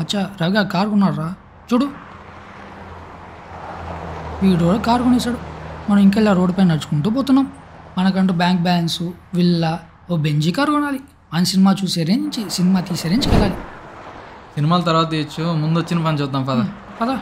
అచ్చా రవిగా కారు కొన్నారా చూడు వీడు కారు కొనేసాడు మనం ఇంకెళ్ళా రోడ్డు పైన నడుచుకుంటూ పోతున్నాం మనకంటూ బ్యాంక్ బ్యాలెన్స్ విల్లా ఓ బెంజీ కారు కొనాలి మన సినిమా చూసే రేంజ్ సినిమా తీసే రేంజ్కి వెళ్ళాలి సినిమాల తర్వాత తీయచ్చు ముందు వచ్చిన పని చూద్దాం పద పదా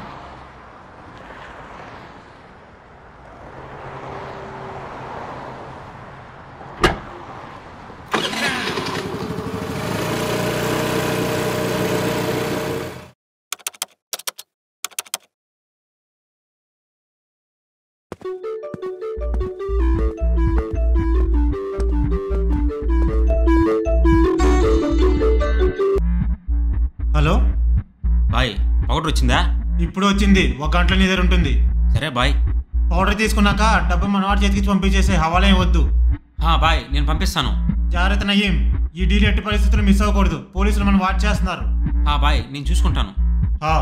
హలో బాయ్ పౌడర్ వచ్చిందా ఇప్పుడు వచ్చింది ఒక గంటలో నీ దగ్గర ఉంటుంది సరే బాయ్ పౌడర్ తీసుకున్నాక డబ్బు మనవాడి చేతికి పంపించేసే హవాలా ఏం వద్దు హా బాయ్ నేను పంపిస్తాను జాగ్రత్త నయ్యం ఈ డీల్ ఎట్టి పరిస్థితులు మిస్ అవ్వకూడదు పోలీసులు మనం వాచ్ చేస్తున్నారు హా బాయ్ నేను చూసుకుంటాను హా.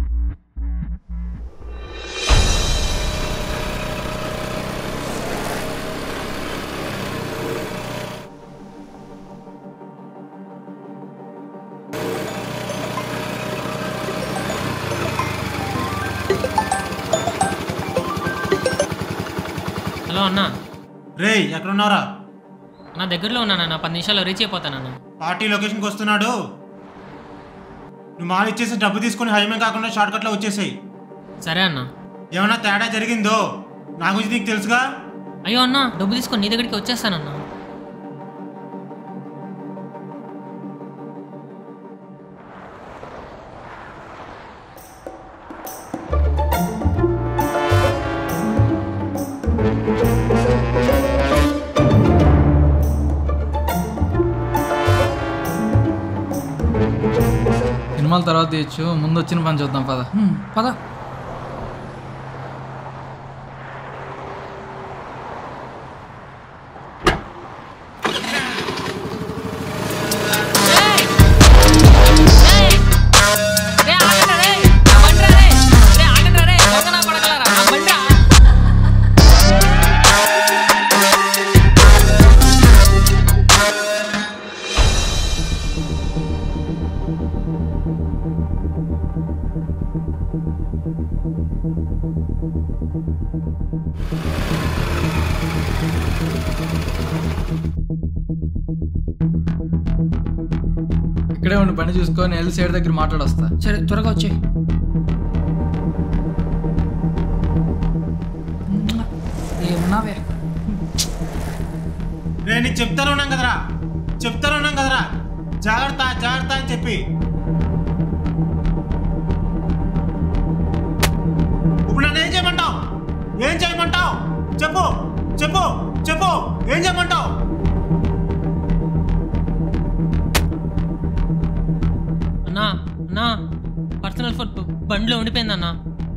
హలో అన్న రేయ్ ఎక్కడున్నారా నా దగ్గరలో ఉన్నానన్న పది నిమిషాల్లో రీచ్ అయిపోతానన్న పార్టీ లొకేషన్కి వస్తున్నాడు నువ్వు మాల్ ఇచ్చేసి డబ్బు తీసుకొని హైమే కాకుండా షార్ట్ కట్లో వచ్చేసాయి సరే అన్న ఏమైనా తేడా జరిగిందో నా గురించి నీకు తెలుసుగా అయ్యో అన్న డబ్బు తీసుకొని నీ దగ్గరికి వచ్చేస్తానన్న సినిమాల తర్వాత తీయచ్చు ముందు వచ్చిన పని చూద్దాం పద హ్మ్, పద ఇక్కడే ఉండి పని చూసుకొని వెళ్ళి సైడ్ దగ్గర మాట్లాడొస్తా సరే త్వరగా వచ్చే ఏమున్నావే రే నీకు చెప్తాను ఉన్నాం కదరా చెప్తాను ఉన్నాం కదరా జాగ్రత్త జాగ్రత్త అని చెప్పి ఇప్పుడు నన్ను ఏం చేయమంటావు ఏం చేయమంటావు చెప్పు చెప్పు చెప్పు ఏం చేయమంటావు అన్నా అన్నా పర్సనల్ ఫోన్ బండిలో ఉండిపోయిందన్నా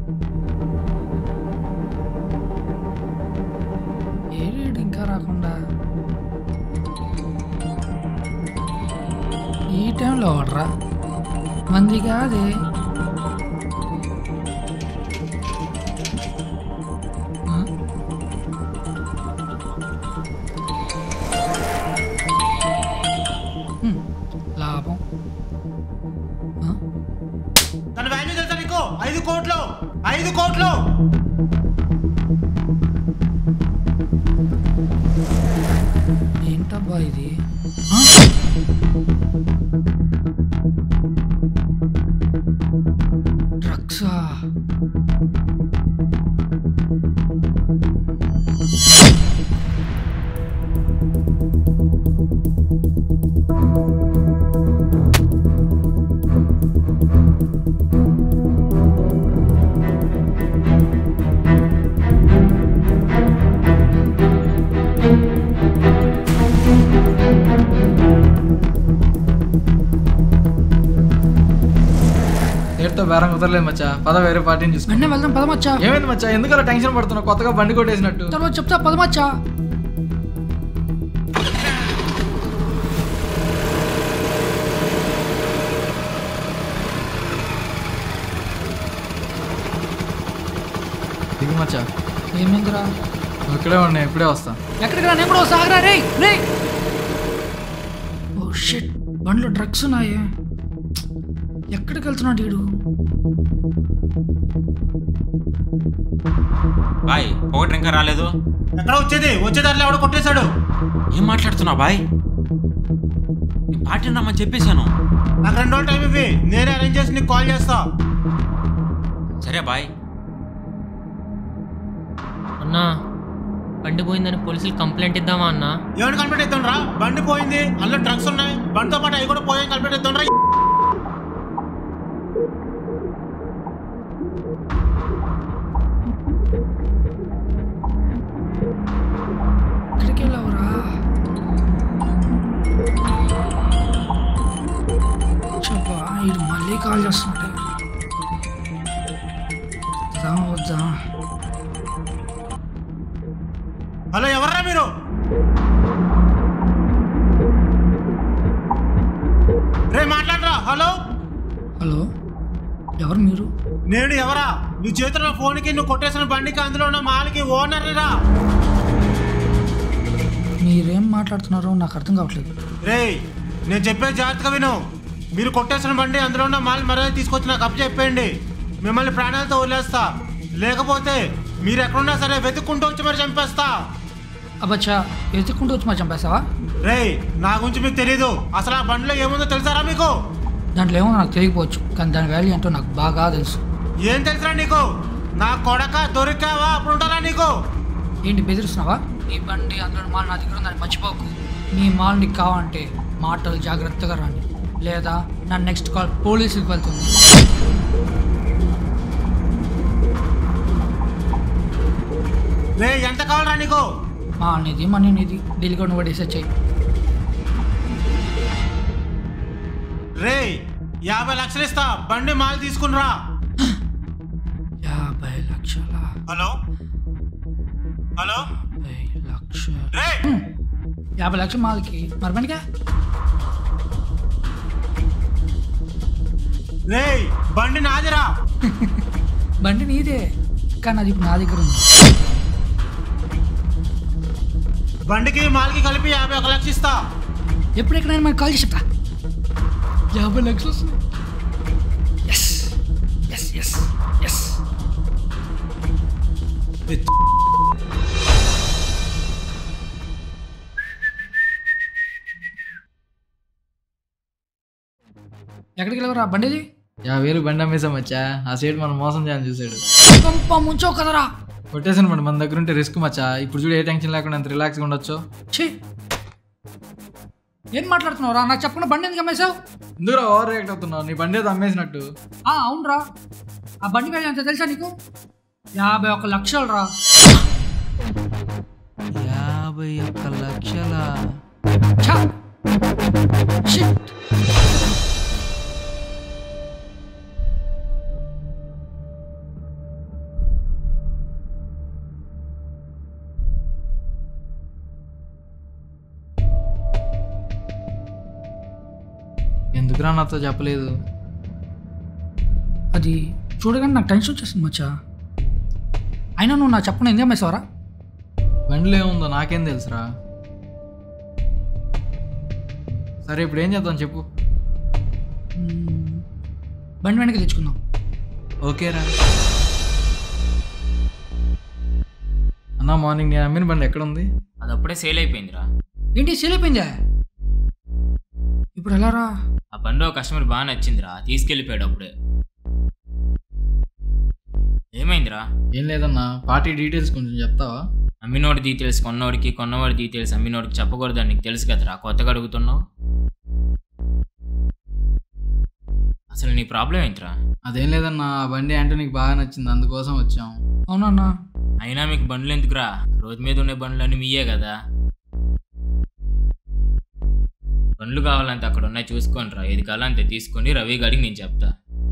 ఏడేడు ఇంకా రాకుండా ఈ టైంలో వాడరా మంది కాదే ఆ? హ్మ్, లాభం ఆ? తన వాల్యూ తెలుసా నీకు ఐదు కోట్లు ఐదు కోట్లు ఏంటబ్బా ఇది ఆ? డ్రగ్సా ఏడుతో బేరం కుదరలేదు మచ్చా పద వేరే పార్టీని చూసుకో వెంటనే వెళ్దాం పదమచ్చా ఏమైంది మచ్చా ఎందుకు అలా టెన్షన్ పడుతున్నావు కొత్తగా బండి కొట్టేసినట్టు తర్వాత చెప్తా పదమచ్చా దిగు మచ్చా ఏమైందిరా నువ్వు ఇక్కడే ఉన్నాయి ఇప్పుడే వస్తా ఎక్కడికి రా నేను కూడా వస్తా ఆగరా రే రే ఓ షిట్ బండ్లో డ్రగ్స్ ఉన్నాయే ఎక్కడికి వెళ్తున్నాడు వీడు బాయ్ పొగట్రు ఇంకా రాలేదు ఎక్కడ వచ్చేది వచ్చేదారిలో ఎవడో కొట్టేశాడు ఏం మాట్లాడుతున్నావు బాయ్ నేను పార్టీ రమ్మని చెప్పేశాను నాకు రెండు రోజులు టైం ఇవ్వి నేనే అరేంజ్ చేసి నీకు కాల్ చేస్తా సరే బాయ్ అన్నా బండి పోయిందని పోలీసులు కంప్లైంట్ ఇద్దామా అన్నా ఏమైనా కంప్లీట్ ఇద్దాం రా బండి పోయింది అందులో డ్రగ్స్ ఉన్నాయి బండితో పాటు అవి కూడా పోయాయి కంప్లీట్ ఇద్దాం రా ఎక్కడికి వెళ్ళావురా చెప్పా వీడు మళ్ళీ కాల్ చేస్తున్నాడు వద్దా వద్దా హలో ఎవర్రా మీరు రే మాట్లాడరా హలో హలో ఎవరు మీరు నేను ఎవరా నీ చేతిలో ఫోన్కి నువ్వు కొట్టేసిన బండికి అందులో ఉన్న మాలకి ఓనర్ రా మీరేం మాట్లాడుతున్నారో నాకు అర్థం కావట్లేదు రే నేను చెప్పే జాగ్రత్తగా విను మీరు కొట్టేసిన బండి అందులో ఉన్న మాల్ మర్యాద తీసుకొచ్చి నాకు అప్పు చెప్పేయండి మిమ్మల్ని ప్రాణాలతో వదిలేస్తా లేకపోతే మీరు ఎక్కడున్నా సరే వెతుక్కుంటూ వచ్చి మరి చంపేస్తా అబ్బచ్చా వెతుక్కుంటూ వచ్చి మా చంపేస్తావా రే నా గురించి మీకు తెలీదు అసలు ఆ బండిలో ఏముందో తెలుసారా మీకు దాంట్లో ఏమో నాకు తెలియకపోవచ్చు కానీ దాని వాల్యూ ఏంటో నాకు బాగా తెలుసు ఏం తెలుసురా నీకు నా కొడక దొరికావా అప్పుడు ఉంటారా నీకు ఏంటి బెదిరిస్తున్నావా నీ బండి అందులో మాల్ నా దగ్గర ఉందని మర్చిపోకు నీ మాల్ నీకు కావాలంటే మాటలు జాగ్రత్తగా రాని లేదా నా నెక్స్ట్ కాల్ పోలీసులకు వెళ్తుంది రే ఎంత కావాలరా నీకు మాల్ నీది మనీ నీది డీల్ కూడా నువ్వు డిసైడ్ చేయి రే యాభై లక్షలు ఇస్తా బండి మాల్ తీసుకునిరా యాభై లక్షల హలో హలో యాభై లక్షలు రే యాభై లక్షల మాల్కి మరి బండిగా రే బండి నాదిరా బండి నీదే కానీ అది ఇప్పుడు నా దగ్గర ఉంది బండికి మాల్కి కలిపి యాభై ఒక లక్ష ఇస్తా ఎప్పుడు ఎక్కడైనా మనకి కాల్ చేసి చెప్తా యాభై లక్షలు వస్తుంది ఎస్ ఎస్ ఎస్ ఎస్ ఎక్కడికి వెళ్ళవరా బండిది యాభై వేలు బండి అమ్మేసాం మచ్చా ఆ సైడ్ మనం మోసం చేయాలని చూసాడు పంప ముంచో కదరా కొట్టేసాను మన మన దగ్గర ఉంటే రిస్క్ మచ్చా ఇప్పుడు చూడు ఏ టెన్షన్ లేకుండా ఎంత రిలాక్స్గా ఉండొచ్చు ఛీ ఏం మాట్లాడుతున్నావురా నాకు చెప్పకుండా బండి ఎందుకు అమ్మేశావు ఎందుకు ఓవర్ రియాక్ట్ అవుతున్నావు నీ బండి ఏదో అమ్మేసినట్టు ఆ, అవునరా ఆ బండి వాల్యూ ఎంత తెలుసా నీకు యాభై ఒక లక్షలు రా యాభై ఒక్క లక్షల ఛా! షిట్! ఎందుకురా నాతో చెప్పలేదు అది చూడగానే నాకు టెన్షన్ వచ్చేసింది మచ్చా అయినా నువ్వు నాకు చెప్పకుండా ఎందుకు అమ్మేశావరా బండిలో ఏముందో నాకేం తెలుసురా సరే ఇప్పుడు ఏం చేద్దాం చెప్పు మ్మ్. బండి వెనక్కి తెచ్చుకుందాం ఓకేరా అన్నా మార్నింగ్ నేను అమ్మిన బండి ఎక్కడ ఉంది అది అప్పుడే సేల్ అయిపోయిందిరా ఏంటి సేల్ అయిపోయిందా ఇప్పుడు ఎలా రా ఆ బండి ఒక కస్టమర్ బాగా నచ్చిందిరా తీసుకెళ్ళిపోయాడు అప్పుడే ఏమైందిరా ఏం లేదన్నా పార్టీ డీటెయిల్స్ కొంచెం చెప్తావా అమ్మినోడి డీటెయిల్స్ కొన్నోడికి కొన్నవాడి డీటెయిల్స్ అమ్మినోడికి చెప్పకూడదని నీకు తెలుసు కదరా కొత్తగా అడుగుతున్నావు అసలు నీ ప్రాబ్లం ఏంటిరా అదేం లేదన్నా ఆ బండి అంటే నీకు బాగా నచ్చింది అందుకోసం వచ్చాం అవునన్నా అయినా మీకు బండ్లు ఎందుకురా రోడ్డు మీద ఉండే బండ్లన్నీ మీయే కదా బండ్లు కావాలంటే అక్కడ ఉన్నాయి చూసుకోండి రా ఏది కావాలంటే తీసుకొని రవి గారికి నేను చెప్తా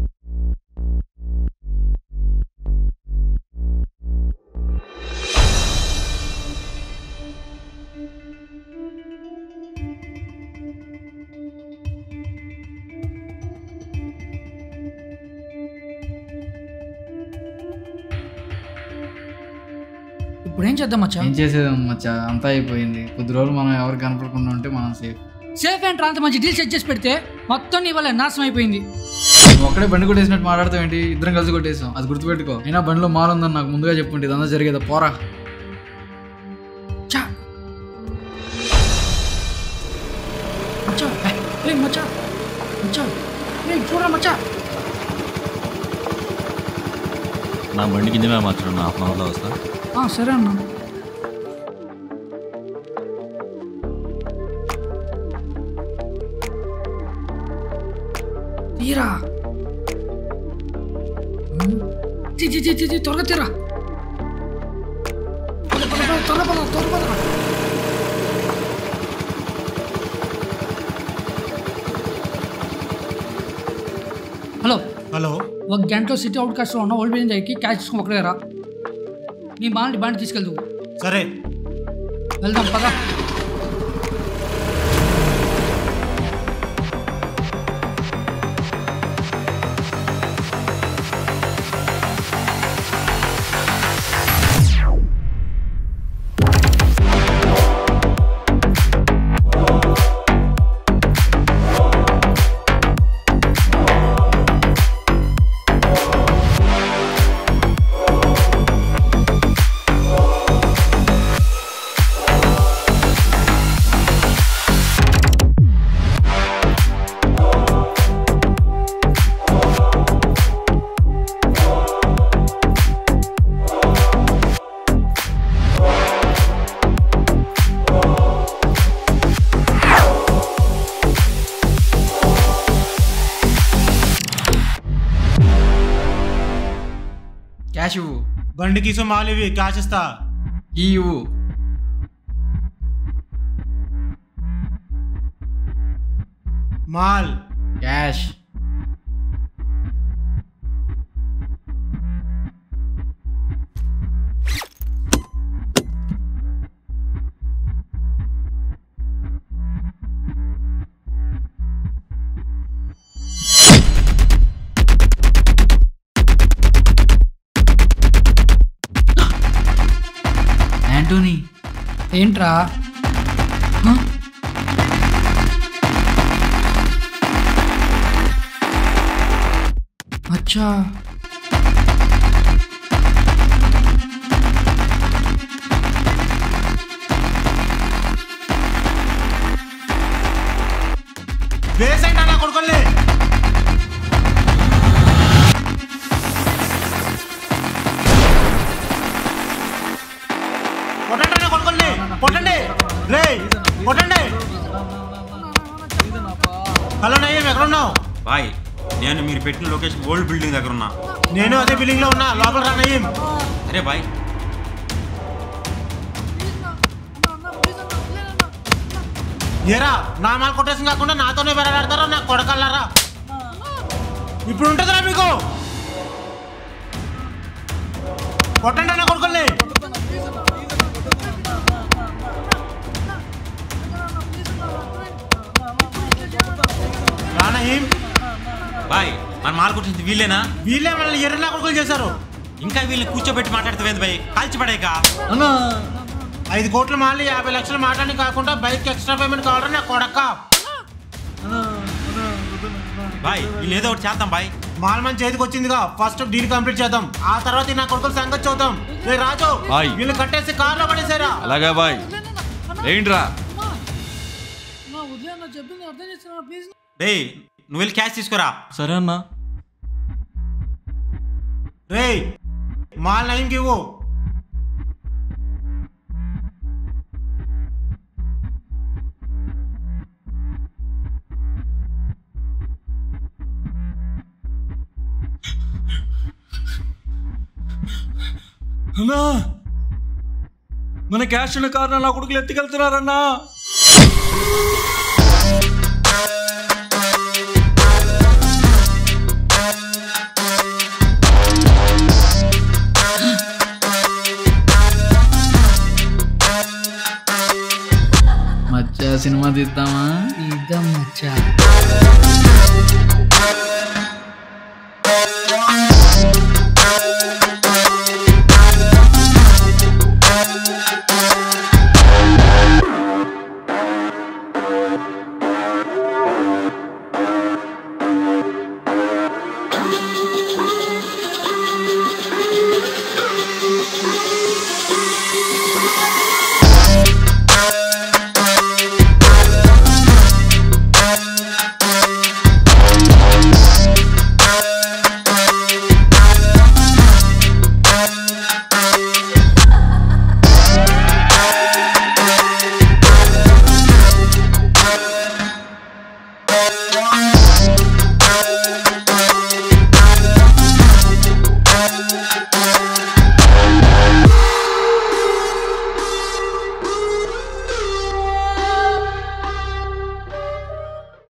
ఇప్పుడు ఏం చేద్దాం మచ్చా ఏం చేసేది మచ్చా అంతా అయిపోయింది కొద్ది రోజులు మనం ఎవరు కనపడకుండా ఉంటే మనం సేఫ్ సేఫ్ అండ్ అంత మంచి డీల్ సెట్ చేసి పెడితే మొత్తం నీ వల్ల నాశనం అయిపోయింది నువ్వు ఒక్కడే బండి కొట్టేసినట్టు మాట్లాడతావు ఏంటి ఇద్దరం కలిసి కొట్టేసాం అది గుర్తుపెట్టుకో అయినా బండిలో మాల్ ఉందని నాకు ముందుగా చెప్పుంటే ఇదంతా జరిగేదా పోరా చా మచ్చా ఏ మచ్చా మచ్చా ఏ చూడరా మచ్చా నా బండికి ఇంజనీర్ మార్చడం హాఫ్ అన్ అవర్లో వస్తా ఆ, సరే అన్న తీరా ఉమ్. తీ తీ తీ తీ, తీ త్వరగా తీరా పద, పద, పద, త్వరగా పద త్వరగా పద హలో హలో ఒక గంటలో సిటీ అవుట్ కాస్ట్లో ఉన్న ఓల్డ్ బిల్డింగ్ దగ్గరికి క్యాష్ తీసుకుని ఒకటే రా నీ బాండి బాండి తీసుకెళ్దు సరే వెళ్దాం పదా క్యాష్ ఇవ్వు బండి కీసు మాల్ ఇవి క్యాష్ ఇస్తా ఈ ఇవ్వు మాల్ క్యాష్ యాంటోనీ ఏంట్రా హ? అచ్చా వేసండి నా కొడుకుల్ని కొట్టండి నా కొడుకుల్ని కొట్టండి రే కొట్టండి హలో నయ్యం ఎక్కడ ఉన్నావు బాయ్ నేను మీరు పెట్టిన లొకేషన్ ఓల్డ్ బిల్డింగ్ దగ్గర ఉన్నా నేను అదే బిల్డింగ్ లో ఉన్నా లోపల రా నయ్యం అరే బాయ్ ఏరా నా మాల్ కొట్టేసి కాకుండా నాతోనే బెరలాడతారా నా కొడకల్లారా ఇప్పుడు ఉంటుందిరా మీకు కొట్టండి నా కొడుకుల్ని రా నయీం బాయ్ మన మాల్ కొట్టింది వీళ్ళేనా వీళ్ళే మనల్ని ఎర్ర నా కొడుకులు చేశారు ఇంకా వీళ్ళని కూర్చోబెట్టి మాట్లాడుతుంది బాయ్ కాల్చి పడేక అన్నా ఐదు కోట్లు మాలి యాభై లక్షలు మాట్లాడి కాకుండా బైక్ ఎక్స్ట్రా పేమెంట్ కావాలని నా కొడక బాయ్ వీళ్ళు ఏదో ఒకటి చేద్దాం బాయ్ మాల్ మన చేతికి వచ్చిందిగా ఫస్ట్ డీల్ కంప్లీట్ చేద్దాం ఆ తర్వాత ఈ నా కొడుకుల సంగతి చూద్దాం రే రాజు బాయ్. వీళ్ళు కట్టేసి కార్లో పడేసారా అలాగే బాయ్ ఏంట్రా చెప్పింది అర్థం చేస్తున్నా ప్లీజ్ డే నువ్వు వెళ్ళి క్యాష్ తీసుకురా సరే అన్నా రే మాల్ నయంకి ఇవ్వు అన్నా మన క్యాష్ ఉన్న కారణం నా కొడుకులు ఎత్తుకెళ్తున్నారన్నా మచ్చా సినిమా తీద్దామా ఇద్దాం మచ్చా